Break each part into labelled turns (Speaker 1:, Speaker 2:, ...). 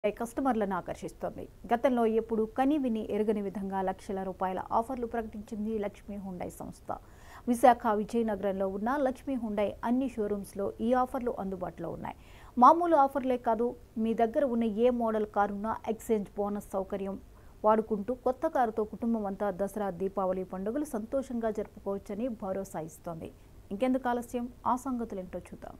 Speaker 1: కస్టమర్లను ఆకర్షిస్తోంది గతంలో ఎప్పుడు కని విని ఎరగని విధంగా లక్షల రూపాయల ఆఫర్లు ప్రకటించింది లక్ష్మీ హుండై సంస్థ విశాఖ విజయనగరంలో ఉన్న లక్ష్మీ హుండై అన్ని షోరూమ్స్లో ఈ ఆఫర్లు అందుబాటులో ఉన్నాయి మామూలు ఆఫర్లే కాదు మీ దగ్గర ఉన్న ఏ మోడల్ కారున్నా ఎక్స్చేంజ్ బోనస్ సౌకర్యం వాడుకుంటూ కొత్త కారుతో కుటుంబం అంతా దసరా దీపావళి పండుగలు సంతోషంగా జరుపుకోవచ్చని భరోసా ఇస్తోంది ఇంకెందుకు ఆలస్యం ఆ సంగతులేంటో చూద్దాం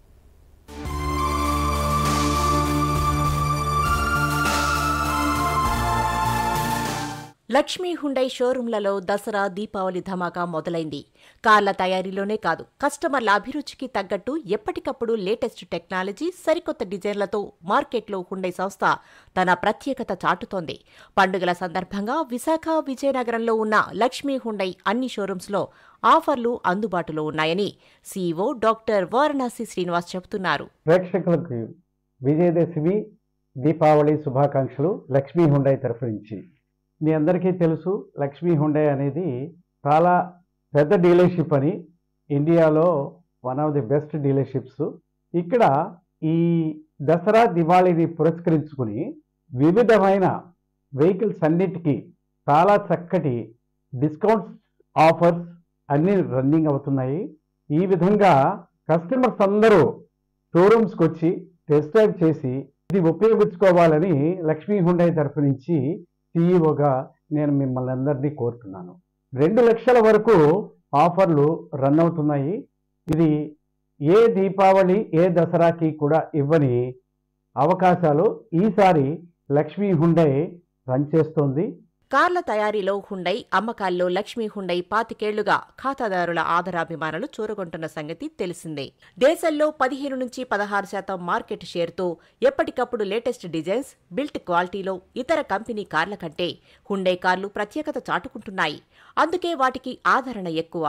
Speaker 2: లక్ష్మీ హుండై షోరూంలలో దసరా దీపావళి ధమాకా మొదలైంది కార్ల తయారీలోనే కాదు కస్టమర్ల అభిరుచికి తగ్గట్టు ఎప్పటికప్పుడు లేటెస్ట్ టెక్నాలజీ సరికొత్త డిజైన్లతో మార్కెట్లో హుండై సంస్థ తన ప్రత్యేకత చాటుతోంది పండుగల సందర్భంగా విశాఖ విజయనగరంలో ఉన్న లక్ష్మీ హుండై అన్ని షోరూమ్స్లో ఆఫర్లు అందుబాటులో ఉన్నాయని సీఈఓ డాక్టర్ వారణాసి శ్రీనివాస్ చెబుతున్నారు
Speaker 3: ప్రేక్షకులకు విజయదశమి దీపావళి శుభాకాంక్షలు లక్ష్మీ హుండై తరఫు నుంచి మీ అందరికీ తెలుసు లక్ష్మీ హుండై అనేది చాలా పెద్ద డీలర్షిప్ అని ఇండియాలో one of the best dealerships ఇక్కడ ఈ దసరా దివాళీని పురస్కరించుకుని వివిధమైన వెహికల్స్ అన్నిటికీ చాలా చక్కటి డిస్కౌంట్స్ ఆఫర్స్ అన్నీ రన్నింగ్ అవుతున్నాయి ఈ విధంగా కస్టమర్స్ అందరూ షోరూమ్స్కి వచ్చి టెస్ట్ డ్రైవ్ చేసి ఇది ఉపయోగించుకోవాలని లక్ష్మీ హుండై తరఫు నుంచి సీఈఓగా నేను మిమ్మల్ని అందరినీ కోరుతున్నాను రెండు లక్షల వరకు ఆఫర్లు రన్ అవుతున్నాయి ఇది ఏ దీపావళి ఏ దసరాకి కూడా ఇవ్వని అవకాశాలు ఈసారి లక్ష్మీ హుండై రన్ చేస్తోంది
Speaker 2: కార్ల తయారీలో హుండై అమ్మకాల్లో లక్ష్మీ హుండై పాతికేళ్లుగా ఖాతాదారుల ఆదరాభిమానాలు చూరగొంటున్న సంగతి తెలిసిందే దేశంలో పదిహేను నుంచి పదహారు శాతం మార్కెట్ షేర్తో ఎప్పటికప్పుడు లేటెస్ట్ డిజైన్స్ బిల్ట్ క్వాలిటీలో ఇతర కంపెనీ కార్ల కంటే హుండై కార్లు ప్రత్యేకత చాటుకుంటున్నాయి అందుకే వాటికి ఆదరణ ఎక్కువ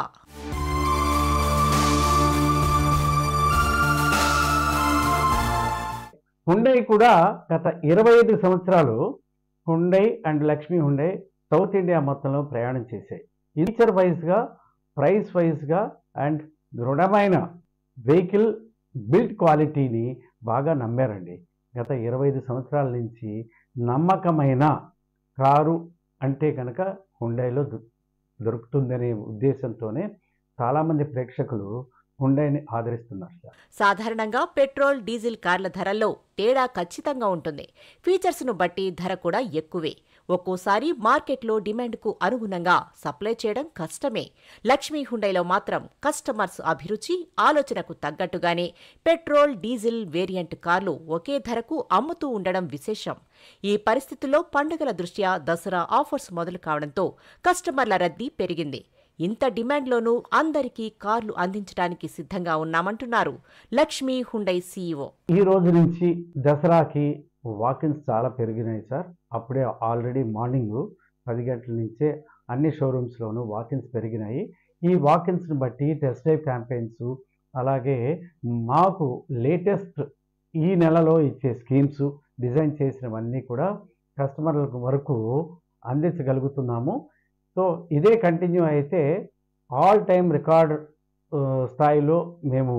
Speaker 3: హుండై కూడా గత ఇరవై ఐదు సంవత్సరాలు Hyundai and Lakshmi Hyundai South India మొత్తంలో ప్రయాణం చేశాయి ఫీచర్ వైజ్గా ప్రైస్ వైజ్గా అండ్ దృఢమైన వెహికల్ బిల్డ్ క్వాలిటీని బాగా నమ్మారండి గత ఇరవై ఐదు సంవత్సరాల నుంచి నమ్మకమైన కారు అంటే కనుక హుండైలో దొ- దొరుకుతుందనే ఉద్దేశంతోనే చాలామంది ప్రేక్షకులు హుండైని ఆదరిస్తున్నారు సార్
Speaker 2: సాధారణంగా పెట్రోల్ డీజిల్ కార్ల ధరల్లో తేడా ఖచ్చితంగా ఉంటుంది ఫీచర్స్ను బట్టి ధర కూడా ఎక్కువే ఒక్కోసారి మార్కెట్లో డిమాండ్కు అనుగుణంగా సప్లై చేయడం కష్టమే లక్ష్మీ హుండైలో మాత్రం కస్టమర్స్ అభిరుచి ఆలోచనకు తగ్గట్టుగానే పెట్రోల్ డీజిల్ వేరియంట్ కార్లు ఒకే ధరకు అమ్ముతూ ఉండడం విశేషం ఈ పరిస్థితుల్లో పండుగల దృష్ట్యా దసరా ఆఫర్స్ మొదలు కావడంతో కస్టమర్ల రద్దీ పెరిగింది ఇంత డిమాండ్లోనూ అందరికీ కార్లు అందించడానికి సిద్ధంగా ఉన్నామంటున్నారు లక్ష్మీ హుండై సీఈఓ
Speaker 3: ఈ రోజు నుంచి దసరాకి వాకిన్స్ చాలా పెరిగినాయి సార్ అప్పుడే ఆల్రెడీ మార్నింగ్ పది గంటల నుంచే అన్ని షోరూమ్స్లోనూ వాకిన్స్ పెరిగినాయి ఈ వాకిన్స్ని బట్టి టెస్ట్ డ్రైవ్ క్యాంపెయిన్స్ అలాగే మాకు లేటెస్ట్ ఈ నెలలో ఇచ్చే స్కీమ్స్ డిజైన్ చేసినవన్నీ కూడా కస్టమర్లకు వరకు అందించగలుగుతున్నాము సో ఇదే కంటిన్యూ అయితే ఆల్ టైమ్ రికార్డ్ స్థాయిలో మేము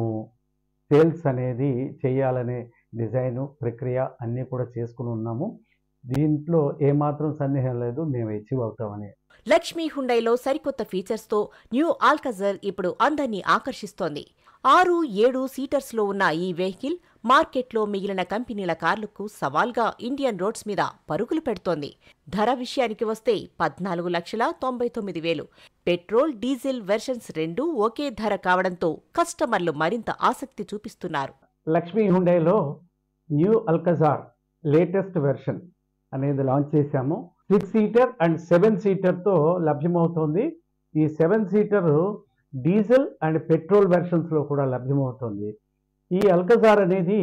Speaker 3: సేల్స్ అనేది చేయాలనే డిజైను ప్రక్రియ అన్నీ కూడా చేసుకుని ఉన్నాము దీంట్లో ఏమాత్రం సందేహం లేదు మేము అచీవ్ అవుతామని
Speaker 2: లక్ష్మీ హుండైలో సరికొత్త ఫీచర్స్తో న్యూ ఆల్కజర్ ఇప్పుడు అందర్నీ ఆకర్షిస్తోంది ఆరు ఏడు సీటర్స్లో ఉన్న ఈ వెహికల్ మార్కెట్లో మిగిలిన కంపెనీల కార్లకు సవాల్గా ఇండియన్ రోడ్స్ మీద పరుగులు పెడుతోంది ధర విషయానికి వస్తే పద్నాలుగు లక్షల తొంభై తొమ్మిది వేలు పెట్రోల్ డీజిల్ వెర్షన్స్ రెండూ ఒకే ధర కావడంతో కస్టమర్లు మరింత ఆసక్తి చూపిస్తున్నారు
Speaker 3: లక్ష్మీ హుండైలో న్యూ అల్కజార్ లేటెస్ట్ వెర్షన్ అనేది లాంచ్ చేశాము సిక్స్ సీటర్ అండ్ సెవెన్ సీటర్తో లభ్యమవుతోంది ఈ seven seater diesel and petrol వెర్షన్స్లో కూడా లభ్యమవుతోంది ఈ అల్కజార్ అనేది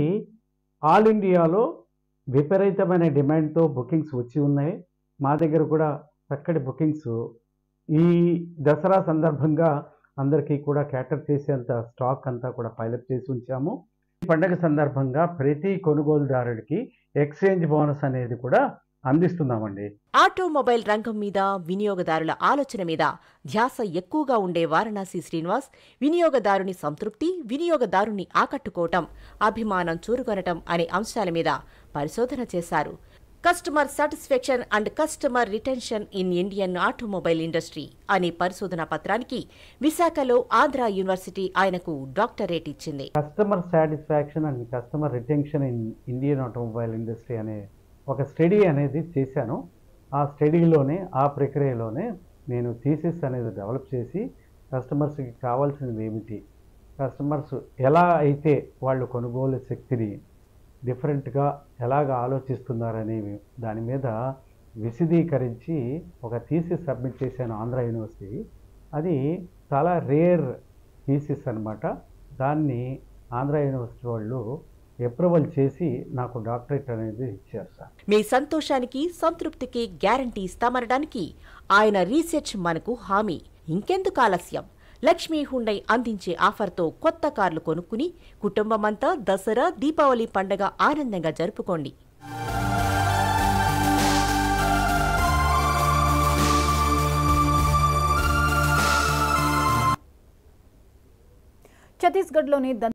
Speaker 3: ఆల్ ఇండియాలో విపరీతమైన డిమాండ్తో బుకింగ్స్ వచ్చి ఉన్నాయి మా దగ్గర కూడా చక్కటి బుకింగ్స్ ఈ దసరా సందర్భంగా అందరికీ కూడా క్యాటర్ చేసేంత స్టాక్ అంతా కూడా పైలప్ చేసి ఉంచాము ఈ పండగ సందర్భంగా ప్రతి కొనుగోలుదారుడికి ఎక్స్చేంజ్ బోనస్ అనేది కూడా అందిస్తున్నామండి
Speaker 2: ఆటోమొబైల్ రంగం మీద వినియోగదారుల ఆలోచన మీద ధ్యాస ఎక్కువగా ఉండే వారణాసి శ్రీనివాస్ వినియోగదారుని సంతృప్తి వినియోగదారుని ఆకట్టుకోవటం అభిమానం చూరుకొనటం అనే అంశాల మీద పరిశోధన చేశారు customer satisfaction and customer retention in Indian automobile industry అనే పరిశోధన పత్రానికి విశాఖలో ఆంధ్ర యూనివర్సిటీ ఆయనకు డాక్టరేట్ ఇచ్చింది
Speaker 3: customer satisfaction and customer retention in Indian automobile industry అనే ఒక స్టడీ అనేది చేశాను ఆ స్టడీలోనే ఆ ప్రక్రియలోనే నేను థీసిస్ అనేది డెవలప్ చేసి కస్టమర్స్కి కావాల్సినవి ఏమిటి కస్టమర్స్ ఎలా అయితే వాళ్ళు కొనుగోలు శక్తిని డిఫరెంట్గా ఎలాగ ఆలోచిస్తున్నారనేవి దాని మీద విశదీకరించి ఒక థీసిస్ సబ్మిట్ చేశాను ఆంధ్ర యూనివర్సిటీ అది చాలా రేర్ థీసిస్ అన్నమాట దాన్ని ఆంధ్ర యూనివర్సిటీ వాళ్ళు అప్రూవల్ చేసి నాకు డాక్టరేట్ అనేది ఇచ్చారు సార్
Speaker 2: మీ సంతోషానికి సంతృప్తికి గ్యారంటీ ఇస్తామనడానికి ఆయన రీసెర్చ్ మనకు హామీ ఇంకెందుకు ఆలస్యం లక్ష్మీ హుండై అందించే ఆఫర్తో కొత్త కార్లు కొనుక్కుని కుటుంబమంతా దసరా దీపావళి పండగ ఆనందంగా జరుపుకోండి
Speaker 1: ఛత్తీస్గఢ్లోని